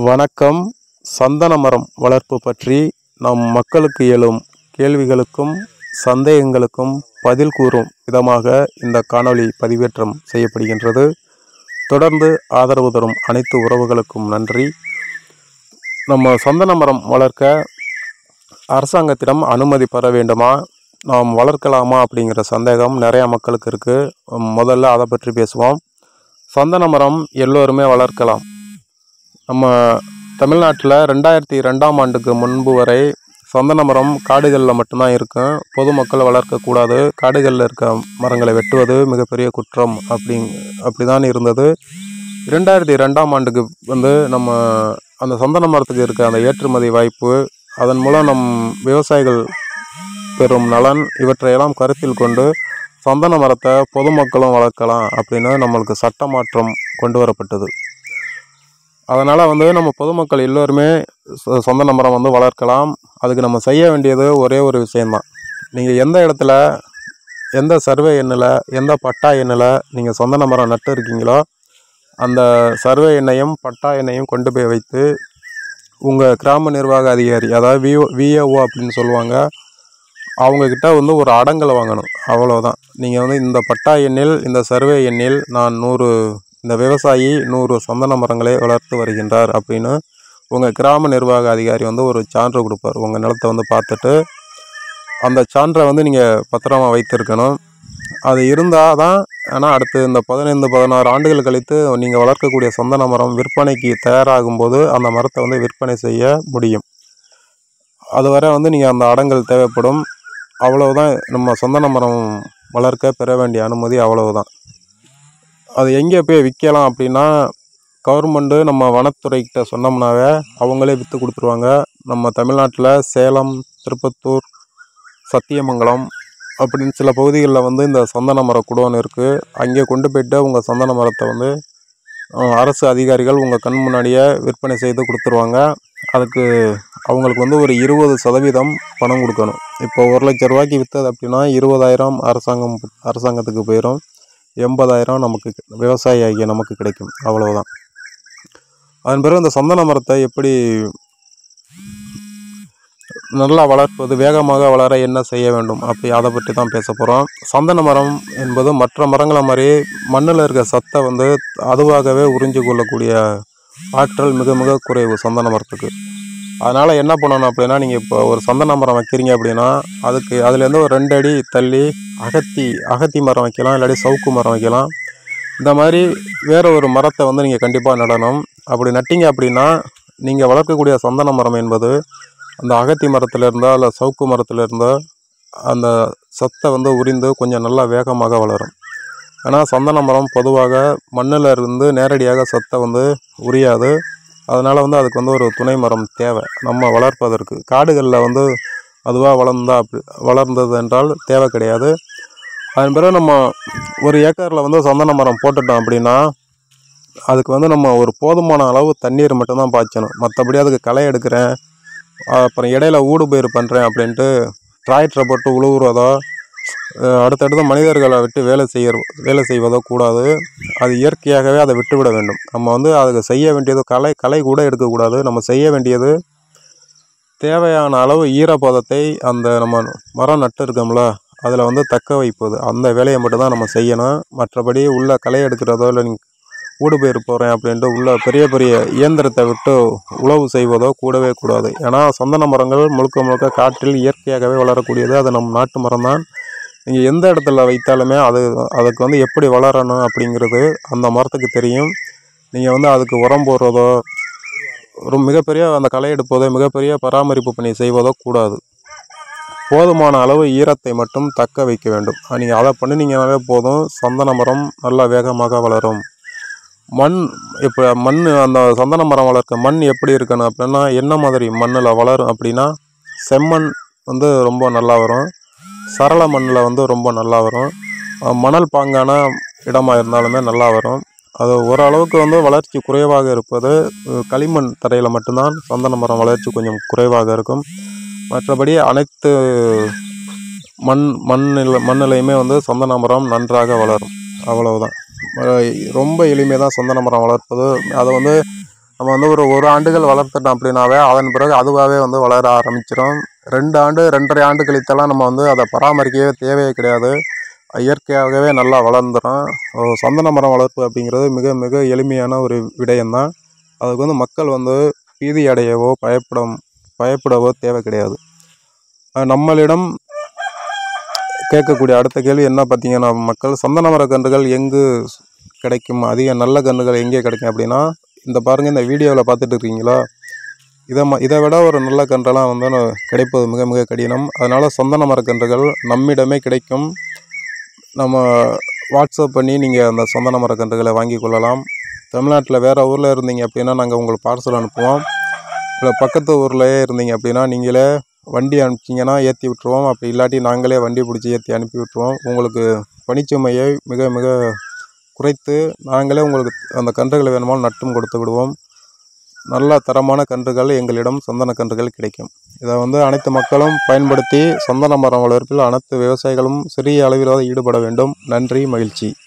வணக்கம் சந்தன மரம் வளர்ப்பு பற்றி நம் மக்களுக்கு எழும் கேள்விகளுக்கும் சந்தேகங்களுக்கும் பதில் கூறும் விதமாக இந்த காணொளி பதிவேற்றம் செய்யப்படுகின்றது தொடர்ந்து ஆதரவு தரும் அனைத்து உறவுகளுக்கும் நன்றி நம்ம சந்தன மரம் வளர்க்க அரசாங்கத்திடம் அனுமதி பெற வேண்டுமா நாம் வளர்க்கலாமா அப்படிங்கிற சந்தேகம் நிறையா மக்களுக்கு இருக்குது முதல்ல அதை பற்றி பேசுவோம் சந்தன மரம் எல்லோருமே வளர்க்கலாம் நம்ம தமிழ்நாட்டில் ரெண்டாயிரத்தி ரெண்டாம் ஆண்டுக்கு முன்பு வரை சந்தன மரம் காடுகளில் மட்டும்தான் இருக்கும் பொதுமக்கள் வளர்க்கக்கூடாது காடுகளில் இருக்க மரங்களை வெட்டுவது மிகப்பெரிய குற்றம் அப்படி அப்படிதான் இருந்தது ரெண்டாயிரத்தி ரெண்டாம் ஆண்டுக்கு வந்து நம்ம அந்த சந்தன மரத்துக்கு இருக்க அந்த ஏற்றுமதி வாய்ப்பு அதன் மூலம் நம் விவசாயிகள் பெறும் நலன் இவற்றையெல்லாம் கருத்தில் கொண்டு சந்தன மரத்தை பொதுமக்களும் வளர்க்கலாம் அப்படின்னு நம்மளுக்கு சட்ட மாற்றம் கொண்டு வரப்பட்டது அதனால் வந்து நம்ம பொதுமக்கள் எல்லோருமே ச- சந்தன மரம் வந்து வளர்க்கலாம் அதுக்கு நம்ம செய்ய வேண்டியது ஒரே ஒரு விஷயந்தான் நீங்கள் எந்த இடத்துல எந்த சர்வே எண்ணில் எந்த பட்டா எண்ணில் நீங்கள் சந்தன மரம் நட்டு இருக்கீங்களோ அந்த சர்வே எண்ணையும் பட்டா எண்ணையும் கொண்டு போய் வைத்து உங்கள் கிராம நிர்வாக அதிகாரி அதாவது விஓ விஏஓ அப்படின்னு சொல்லுவாங்க அவங்கக்கிட்ட வந்து ஒரு அடங்கலை வாங்கணும் அவ்வளோதான் நீங்கள் வந்து இந்த பட்டா எண்ணில் இந்த சர்வே எண்ணில் நான் நூறு இந்த விவசாயி நூறு சந்தன மரங்களை வளர்த்து வருகின்றார் அப்படின்னு உங்கள் கிராம நிர்வாக அதிகாரி வந்து ஒரு சான்று கொடுப்பார் உங்கள் நிலத்தை வந்து பார்த்துட்டு அந்த சான்றை வந்து நீங்கள் பத்திரமா வைத்திருக்கணும் அது இருந்தால் தான் ஆனால் அடுத்து இந்த பதினைந்து பதினாறு ஆண்டுகள் கழித்து நீங்கள் வளர்க்கக்கூடிய சந்தன மரம் விற்பனைக்கு தயாராகும் போது அந்த மரத்தை வந்து விற்பனை செய்ய முடியும் அதுவரை வந்து நீங்கள் அந்த அடங்கல் தேவைப்படும் அவ்வளவுதான் நம்ம சந்தன மரம் வளர்க்க பெற வேண்டிய அனுமதி அவ்வளவுதான் அது எங்கே போய் விற்கலாம் அப்படின்னா கவர்மெண்ட்டு நம்ம வனத்துறைக்கிட்ட சொன்னோம்னாவே அவங்களே விற்று கொடுத்துருவாங்க நம்ம தமிழ்நாட்டில் சேலம் திருப்பத்தூர் சத்தியமங்கலம் அப்படின்னு சில பகுதிகளில் வந்து இந்த சந்தன மர குடோன் இருக்குது அங்கே கொண்டு போயிட்டு உங்கள் சந்தன மரத்தை வந்து அஹ், அரசு அதிகாரிகள் உங்கள் கண் முன்னாடியே விற்பனை செய்து கொடுத்துருவாங்க அதுக்கு அவங்களுக்கு வந்து ஒரு இருபது சதவீதம் பணம் கொடுக்கணும் இப்போ ஒரு லட்ச ரூபாய்க்கு விற்றது அப்படின்னா இருபதாயிரம் அரசாங்கம் அரசாங்கத்துக்கு போயிடும் எண்பதாயிரம் நமக்கு விவசாயி ஆகிய நமக்கு கிடைக்கும் அவ்வளவுதான் அதன் பிறகு இந்த சந்தன மரத்தை எப்படி நல்லா வளர்ப்பது வேகமாக வளர என்ன செய்ய வேண்டும் அப்படி அதை பற்றி தான் பேச போகிறோம் சந்தன மரம் என்பது மற்ற மரங்களை மாதிரி மண்ணில் இருக்க சத்தை வந்து அதுவாகவே உறிஞ்சு கொள்ளக்கூடிய ஆற்றல் மிக மிக குறைவு சந்தன மரத்துக்கு அதனால் என்ன பண்ணணும் அப்படின்னா நீங்கள் இப்போ ஒரு சந்தன மரம் வைக்கிறீங்க அப்படின்னா அதுக்கு அதுலேருந்து ஒரு ரெண்டு அடி தள்ளி அகத்தி அகத்தி மரம் வைக்கலாம் இல்லாட்டி சவுக்கு மரம் வைக்கலாம் இந்த மாதிரி வேற ஒரு மரத்தை வந்து நீங்கள் கண்டிப்பாக நடணும் அப்படி நட்டீங்க அப்படின்னா நீங்கள் வளர்க்கக்கூடிய சந்தன மரம் என்பது அந்த அகத்தி மரத்தில் இருந்தால் இல்லை சவுக்கு மரத்தில் இருந்தால் அந்த சத்தை வந்து உரிந்து கொஞ்சம் நல்லா வேகமாக வளரும் ஏன்னா சந்தன மரம் பொதுவாக மண்ணில் இருந்து நேரடியாக சத்தை வந்து உரியாது அதனால் வந்து அதுக்கு வந்து ஒரு துணை மரம் தேவை நம்ம வளர்ப்பதற்கு காடுகளில் வந்து அதுவாக வளர்ந்தா அப்படி வளர்ந்தது என்றால் தேவை கிடையாது அதன் பிறகு நம்ம ஒரு ஏக்கரில் வந்து சந்தன மரம் போட்டுட்டோம் அப்படின்னா அதுக்கு வந்து நம்ம ஒரு போதுமான அளவு தண்ணீர் மட்டும்தான் பாய்ச்சணும் மற்றபடி அதுக்கு களை எடுக்கிறேன் அப்புறம் இடையில ஊடு பயிர் பண்ணுறேன் அப்படின்ட்டு டிராக்டரை போட்டு உழுவுறதோ அஹ் அடுத்தடுத்து மனிதர்களை விட்டு வேலை செய்ய வேலை செய்வதோ கூடாது அது இயற்கையாகவே அதை விட்டுவிட வேண்டும் நம்ம வந்து அதுக்கு செய்ய வேண்டியது களை களை கூட எடுக்கக்கூடாது நம்ம செய்ய வேண்டியது தேவையான அளவு ஈரப்பதத்தை அந்த நம்ம மரம் நட்டு இருக்கோம்ல அதில் வந்து தக்க வைப்பது அந்த வேலையை மட்டும்தான் நம்ம செய்யணும் மற்றபடி உள்ள களை எடுக்கிறதோ இல்லை நீங்கள் ஊடு பயிர் போகிறேன் அப்படின்ட்டு உள்ள பெரிய பெரிய இயந்திரத்தை விட்டு உழவு செய்வதோ கூடவே கூடாது ஏன்னா சந்தன மரங்கள் முழுக்க முழுக்க காற்றில் இயற்கையாகவே வளரக்கூடியது அது நம் நாட்டு மரம் தான் நீங்கள் எந்த இடத்துல வைத்தாலுமே அது அதுக்கு வந்து எப்படி வளரணும் அப்படிங்கிறது அந்த மரத்துக்கு தெரியும் நீங்கள் வந்து அதுக்கு உரம் போடுறதோ ஒரு மிகப்பெரிய அந்த களை எடுப்பதோ மிகப்பெரிய பராமரிப்பு பணி செய்வதோ கூடாது போதுமான அளவு ஈரத்தை மட்டும் தக்க வைக்க வேண்டும் நீங்கள் அதை பண்ணினீங்கனாலே போதும் சந்தன மரம் நல்லா வேகமாக வளரும் மண் இப்போ மண் அந்த சந்தன மரம் வளர்க்க மண் எப்படி இருக்கணும் அப்படின்னா என்ன மாதிரி மண்ணில் வளரும் அப்படின்னா செம்மண் வந்து ரொம்ப நல்லா வரும் சரள மண்ணில் வந்து ரொம்ப நல்லா வரும் அஹ் மணல் பாங்கான இடமா இருந்தாலுமே நல்லா வரும் அது ஓரளவுக்கு வந்து வளர்ச்சி குறைவாக இருப்பது அஹ் களிமண் தரையில் மட்டும்தான் சந்தன மரம் வளர்ச்சி கொஞ்சம் குறைவாக இருக்கும் மற்றபடி அனைத்து மண் மண்ணில் மண்ணிலையுமே வந்து சந்தன மரம் நன்றாக வளரும் அவ்வளவுதான் அஹ் ரொம்ப எளிமை தான் சந்தன மரம் வளர்ப்பது அதை வந்து நம்ம வந்து ஒரு ஒரு ஆண்டுகள் வளர்த்துட்டோம் அப்படின்னாவே அதன் பிறகு அதுவாகவே வந்து வளர ஆரம்பிச்சிடும் ரெண்டு ஆண்டு ரெண்டரை ஆண்டு கழித்தெல்லாம் நம்ம வந்து அதை பராமரிக்கவே தேவையே கிடையாது இயற்கையாகவே நல்லா வளர்ந்துடும் ஒரு சந்தன மரம் வளர்ப்பு அப்படிங்கிறது மிக மிக எளிமையான ஒரு விடயம்தான் அதுக்கு வந்து மக்கள் வந்து பீதி அடையவோ பயப்படம் பயப்படவோ தேவை கிடையாது அஹ் நம்மளிடம் கேட்கக்கூடிய அடுத்த கேள்வி என்ன பார்த்தீங்கன்னா மக்கள் சந்தன மர கன்றுகள் எங்கு கிடைக்கும் அதிக நல்ல கன்றுகள் எங்கே கிடைக்கும் அப்படின்னா இந்த பாருங்கள் இந்த வீடியோவில் பார்த்துட்டு இருக்கீங்களா இதை ம இதை விட ஒரு நல்ல கன்றெல்லாம் வந்து ந- கிடைப்பது மிக மிக கடினம் அதனால் சந்தன மரக்கன்றுகள் நம்மிடமே கிடைக்கும் நம்ம வாட்ஸ்அப் பண்ணி நீங்கள் அந்த சந்தன மரக்கன்றுகளை வாங்கி கொள்ளலாம் தமிழ்நாட்டில் வேறு ஊரில் இருந்தீங்க அப்படின்னா நாங்கள் உங்களுக்கு பார்சல் அனுப்புவோம் இல்லை பக்கத்து ஊர்லேயே இருந்தீங்க அப்படின்னா நீங்களே வண்டி அனுப்பிச்சிங்கன்னா ஏற்றி விட்ருவோம் அப்படி இல்லாட்டி நாங்களே வண்டி பிடிச்சி ஏற்றி அனுப்பி விட்ருவோம் உங்களுக்கு பணிச்சுமையை மிக மிக குறைத்து நாங்களே உங்களுக்கு அந்த கன்றுகளை வேணுமானால் நட்டும் கொடுத்து விடுவோம் நல்ல தரமான கன்றுகள் எங்களிடம் சந்தன கன்றுகள் கிடைக்கும் இதை வந்து அனைத்து மக்களும் பயன்படுத்தி சந்தன மரம் வளர்ப்பில் அனைத்து விவசாயிகளும் சிறிய அளவிலாவது ஈடுபட வேண்டும் நன்றி மகிழ்ச்சி